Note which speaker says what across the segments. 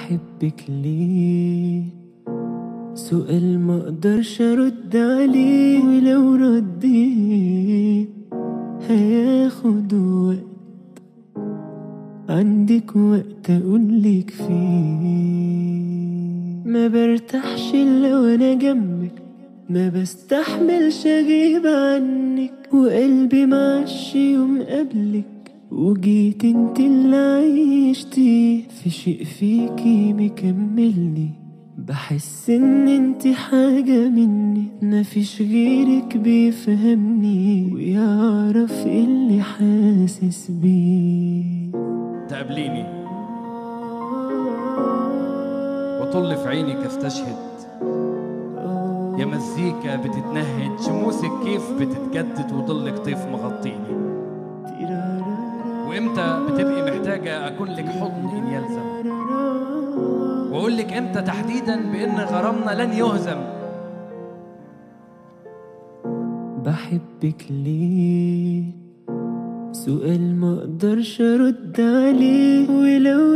Speaker 1: بحبك ليه سؤال ما اقدرش ارد عليه ولو رديت هياخد وقت عندك وقت اقولك فيه ما برتاحش الا وانا جنبك ما بستحملش اغيب عنك وقلبي معش يوم قبلك وجيت انت اللي عيشتي في شيء فيكي مكملني بحس ان انت حاجة مني مفيش غيرك بيفهمني ويعرف إيه اللي حاسس بيه
Speaker 2: تقابليني وطل في عينك استشهد يا مزيكا بتتنهد شموسك كيف بتتجدد وضلك طيف مغطيني وامتى بتبقي محتاجة أكون لك حضن إن يلزم وأقول لك امتى تحديدا بإن غرامنا لن يهزم
Speaker 1: بحبك ليه سؤال ما اقدرش ارد عليه ولو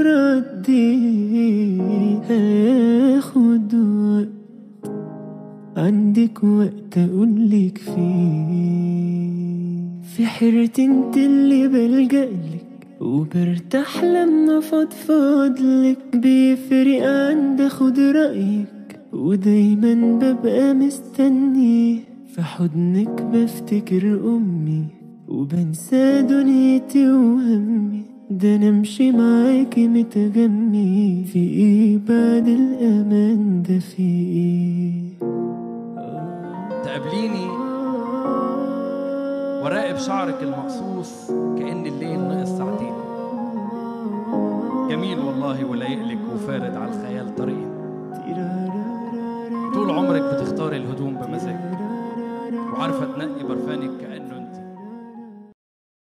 Speaker 1: رديت هاخد وقت عندك وقت اقولك فيه في حيرتي انت اللي بلجألك وبرتاح لما فضفضلك بيفرق عند اخد رأيك ودايما ببقى مستنيه في حضنك بفتكر أمي وبنسى دنيتي وهمي ده انا امشي معاكي متغمي في ايه بعد الامان ده في ايه
Speaker 2: تقابليني وراقب شعرك المقصوص كأن الليل نقص ساعتين جميل والله ولايقلك وفارد على الخيال طريق طول عمرك بتختاري الهدوم بمزاج وعارفة تنقي برفانك كأنه